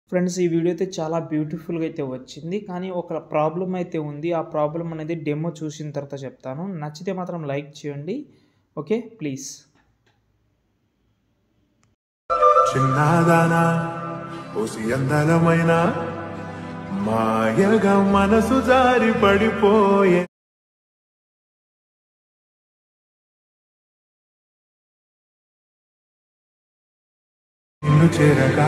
friends ఈ video అయితే చాలా బ్యూటిఫుల్గా అయితే వచ్చింది కానీ ఒక ప్రాబ్లం అయితే ఉంది ఆ ప్రాబ్లం అనేది డెమో చూసిన తర్వాత చెప్తాను నచ్చితే మాత్రం లైక్ చేయండి ఓకే ప్లీజ్ చిన్నదానా ఓసి అందలమైన మాయగా మనసు జారి పడిపోయే నిన్ను చేరగా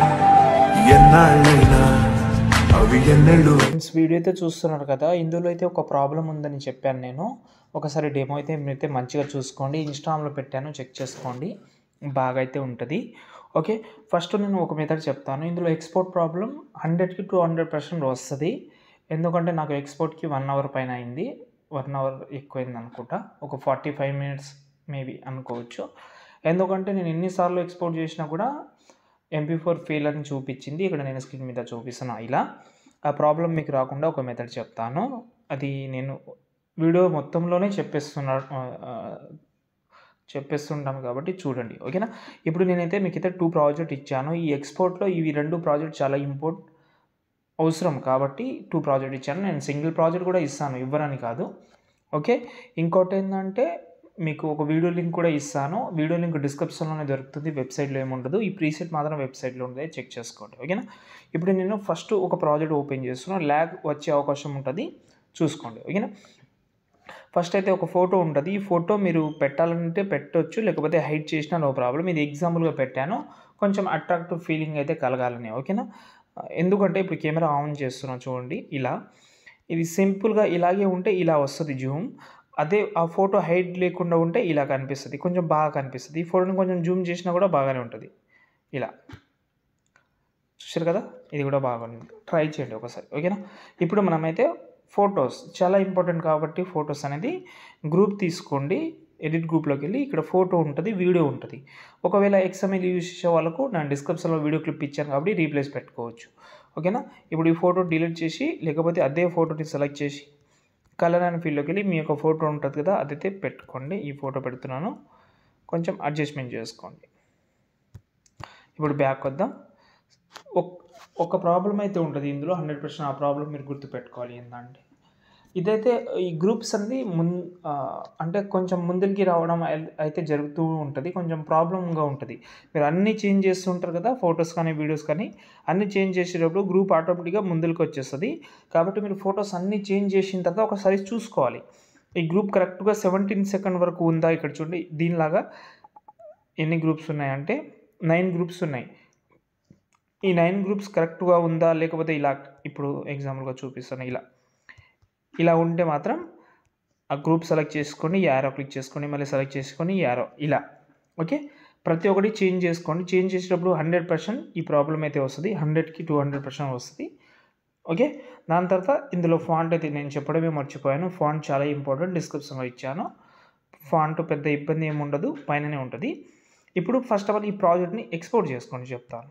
ఎన్నాళ్ళైనా అవి ఎన్నెళ్ళు ఫ్రెండ్స్ వీడియో అయితే చూస్తున్నారు కదా ఇందులో అయితే ఒక ప్రాబ్లం ఉందని చెప్పాను నేను ఒకసారి డెమో అయితే మీరైతే మంచిగా చూసుకోండి ఇన్స్టాగ్రామ్లో పెట్టాను చెక్ చేసుకోండి బాగా అయితే ఉంటుంది ఓకే ఫస్ట్ నేను ఒక మెథడ్ చెప్తాను ఇందులో ఎక్స్పోర్ట్ ప్రాబ్లం హండ్రెడ్కి టూ హండ్రెడ్ పర్సెంట్ వస్తుంది ఎందుకంటే నాకు ఎక్స్పోర్ట్కి వన్ అవర్ పైన అయింది వన్ అవర్ ఎక్కువైంది అనుకుంటా ఒక ఫార్టీ ఫైవ్ మినిట్స్ మేబీ అనుకోవచ్చు ఎందుకంటే నేను ఎన్నిసార్లు ఎక్స్పోర్ట్ చేసినా కూడా ఎంపీ ఫోర్ ఫెయిల్ అని చూపించింది ఇక్కడ నేను స్క్రీన్ మీద చూపిస్తున్నా ఇలా ఆ ప్రాబ్లం మీకు రాకుండా ఒక మెథడ్ చెప్తాను అది నేను వీడియో మొత్తంలోనే చెప్పేస్తున్నా ఆ, చెప్పేస్తుంటాను కాబట్టి చూడండి ఓకేనా ఇప్పుడు నేనైతే మీకు అయితే టూ ప్రాజెక్ట్ ఇచ్చాను ఈ ఎక్స్పోర్ట్లో ఇవి రెండు ప్రాజెక్ట్ చాలా ఇంపోర్ట్ అవసరం కాబట్టి టూ ప్రాజెక్ట్ ఇచ్చాను నేను సింగిల్ ప్రాజెక్ట్ కూడా ఇస్తాను ఇవ్వనని కాదు ఓకే ఇంకోటి ఏంటంటే మీకు ఒక వీడియో లింక్ కూడా ఇస్తాను వీడియో లింక్ డిస్క్రిప్షన్లోనే దొరుకుతుంది వెబ్సైట్లో ఏముండదు ఈ ప్రీసెట్ మాత్రం వెబ్సైట్లో ఉంటుంది చెక్ చేసుకోండి ఓకేనా ఇప్పుడు నేను ఫస్ట్ ఒక ప్రాజెక్ట్ ఓపెన్ చేస్తున్నాను ల్యాగ్ వచ్చే అవకాశం ఉంటుంది చూసుకోండి ఓకేనా ఫస్ట్ అయితే ఒక ఫోటో ఉంటుంది ఈ ఫోటో మీరు పెట్టాలంటే పెట్టొచ్చు లేకపోతే హైడ్ చేసినా నో ప్రాబ్లం ఇది ఎగ్జాంపుల్గా పెట్టాను కొంచెం అట్రాక్టివ్ ఫీలింగ్ అయితే కలగాలని ఓకేనా ఎందుకంటే ఇప్పుడు కెమెరా ఆన్ చేస్తున్నాం చూడండి ఇలా ఇది సింపుల్గా ఇలాగే ఉంటే ఇలా వస్తుంది జూమ్ అదే ఆ ఫోటో హైట్ లేకుండా ఉంటే ఇలా కనిపిస్తుంది కొంచెం బాగా కనిపిస్తుంది ఈ ఫోటోని కొంచెం జూమ్ చేసినా కూడా బాగానే ఉంటుంది ఇలా చూసారు కదా ఇది కూడా బాగుంది ట్రై చేయండి ఒకసారి ఓకేనా ఇప్పుడు మనమైతే ఫొటోస్ చాలా ఇంపార్టెంట్ కాబట్టి ఫొటోస్ అనేది గ్రూప్ తీసుకోండి ఎడిట్ గ్రూప్లోకి వెళ్ళి ఇక్కడ ఫోటో ఉంటుంది వీడియో ఉంటుంది ఒకవేళ ఎక్స్ఎంఎల్ యూజ్ చేసే వాళ్ళకు నేను డిస్క్రిప్షన్లో వీడియో క్లిప్ ఇచ్చాను కాబట్టి రీప్లేస్ పెట్టుకోవచ్చు ఓకేనా ఇప్పుడు ఈ ఫోటో డిలీట్ చేసి లేకపోతే అదే ఫోటోని సెలెక్ట్ చేసి కలర్ అండ్ ఫీల్డ్లోకి వెళ్ళి మీ యొక్క ఫోటో ఉంటుంది కదా అదైతే పెట్టుకోండి ఈ ఫోటో పెడుతున్నాను కొంచెం అడ్జస్ట్మెంట్ చేసుకోండి ఇప్పుడు బ్యాక్ వద్దాం ఒక్- ఒక ప్రాబ్లం అయితే ఉంటుంది ఇందులో హండ్రెడ్ పర్సెంట్ ఆ ప్రాబ్లం మీరు గుర్తుపెట్టుకోవాలి ఏంటంటే ఇదైతే ఈ గ్రూప్స్ అనేది మున్ ఆ, అంటే కొంచెం ముందరికి రావడం అయి- అయితే జరుగుతూ ఉంటుంది కొంచెం ప్రాబ్లంగా ఉంటుంది మీరు అన్నీ చేంజ్ చేస్తుంటారు కదా ఫొటోస్ కానీ వీడియోస్ కానీ అన్నీ చేంజ్ చేసేటప్పుడు గ్రూప్ ఆటోమేటిక్గా ముందరికి వచ్చేస్తుంది కాబట్టి మీరు ఫొటోస్ అన్నీ చేంజ్ చేసిన తర్వాత ఒకసారి చూసుకోవాలి ఈ గ్రూప్ కరెక్ట్గా సెవెంటీన్ సెకండ్ వరకు ఉందా ఇక్కడ చూడండి దీనిలాగా ఎన్ని గ్రూప్స్ ఉన్నాయంటే నైన్ గ్రూప్స్ ఉన్నాయి ఈ నైన్ గ్రూప్స్ కరెక్ట్గా ఉందా లేకపోతే ఇలా ఇప్పుడు ఎగ్జాంపుల్గా చూపిస్తాను ఇలా ఇలా ఉంటే మాత్రం ఆ గ్రూప్ సెలెక్ట్ చేసుకొని యారో క్లిక్ చేసుకొని మళ్ళీ సెలెక్ట్ చేసుకొని యారో ఇలా ఓకే ప్రతి ఒక్కటి చేంజ్ చేసుకోండి చేంజ్ చేసేటప్పుడు హండ్రెడ్ పర్సెంట్ ఈ ప్రాబ్లం అయితే వస్తుంది హండ్రెడ్కి టూ హండ్రెడ్ పర్సెంట్ వస్తుంది ఓకే దాని తర్వాత ఇందులో ఫాంట్ అయితే నేను చెప్పడమే మర్చిపోయాను ఫాంట్ చాలా ఇంపార్టెంట్ డిస్క్రిప్షన్లో ఇచ్చాను ఫాంట్ పెద్ద ఇబ్బంది ఏమి ఉండదు పైననే ఉంటుంది ఇప్పుడు ఫస్ట్ ఆఫ్ ఆల్ ఈ ప్రాజెక్ట్ని ఎక్స్పోర్ట్ చేసుకోండి చెప్తాను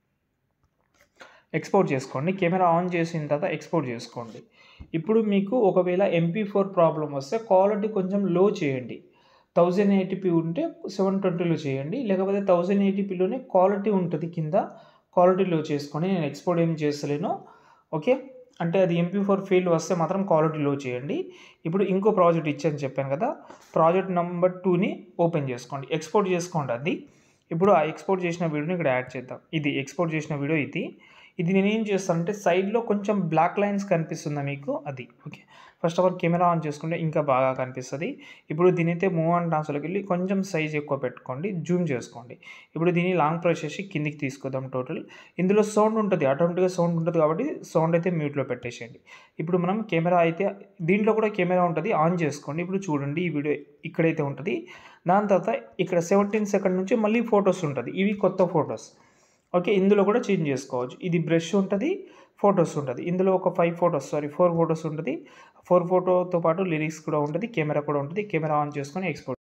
ఎక్స్పోర్ట్ చేసుకోండి కెమెరా ఆన్ చేసిన తర్వాత ఎక్స్పోర్ట్ చేసుకోండి ఇప్పుడు మీకు ఒకవేళ ఎంపీ ఫోర్ ప్రాబ్లం వస్తే క్వాలిటీ కొంచెం లో చేయండి థౌజండ్ ఎయిటీపీ ఉంటే సెవెన్ ట్వంటీలో చేయండి లేకపోతే థౌజండ్ ఎయిటీపీలోనే క్వాలిటీ ఉంటుంది కింద క్వాలిటీ లో చేసుకొని నేను ఎక్స్పోర్ట్ ఏం చేస్తలేను ఓకే అంటే అది ఎంపీ ఫోర్ ఫెయిల్ వస్తే మాత్రం క్వాలిటీ లో చేయండి ఇప్పుడు ఇంకో ప్రాజెక్ట్ ఇచ్చాను చెప్పాను కదా ప్రాజెక్ట్ నెంబర్ టూని ఓపెన్ చేసుకోండి ఎక్స్పోర్ట్ చేసుకోండి అది ఇప్పుడు ఆ ఎక్స్పోర్ట్ చేసిన వీడియోని ఇక్కడ యాడ్ చేద్దాం ఇది ఎక్స్పోర్ట్ చేసిన వీడియో ఇది ఇది నేను ఏం చేస్తానంటే సైడ్లో కొంచెం బ్లాక్ లైన్స్ కనిపిస్తుందా మీకు అది okay first of all camera on చేసుకుంటే ఇంకా బాగా కనిపిస్తుంది ఇప్పుడు దీనైతే మూవ్ అండ్ ట్రాన్స్లోకి వెళ్ళి కొంచెం సైజ్ ఎక్కువ పెట్టుకోండి జూమ్ చేసుకోండి ఇప్పుడు దీన్ని లాంగ్ ప్రెస్ చేసి కిందికి తీసుకుందాం టోటల్ ఇందులో సౌండ్ ఉంటుంది ఆటోమేటిక్గా సౌండ్ ఉంటుంది కాబట్టి సౌండ్ అయితే మ్యూట్లో పెట్టేసేయండి ఇప్పుడు మనం కెమెరా అయితే దీంట్లో కూడా కెమెరా ఉంటుంది ఆన్ చేసుకోండి ఇప్పుడు చూడండి ఈ వీడియో ఇక్కడైతే ఉంటుంది దాని తర్వాత ఇక్కడ సెవెంటీన్ సెకండ్ నుంచి మళ్ళీ ఫొటోస్ ఉంటుంది ఇవి కొత్త ఫొటోస్ ఓకే ఇందులో కూడా చేంజ్ చేసుకోవచ్చు ఇది బ్రష్ ఉంటుంది ఫొటోస్ ఉంటుంది ఇందులో ఒక five photos sorry four photos ఉంటుంది ఫోర్ ఫోటోతో పాటు లిరిక్స్ కూడా ఉంటుంది కెమెరా కూడా ఉంటుంది కెమెరా ఆన్ చేసుకొని ఎక్స్పోర్ట్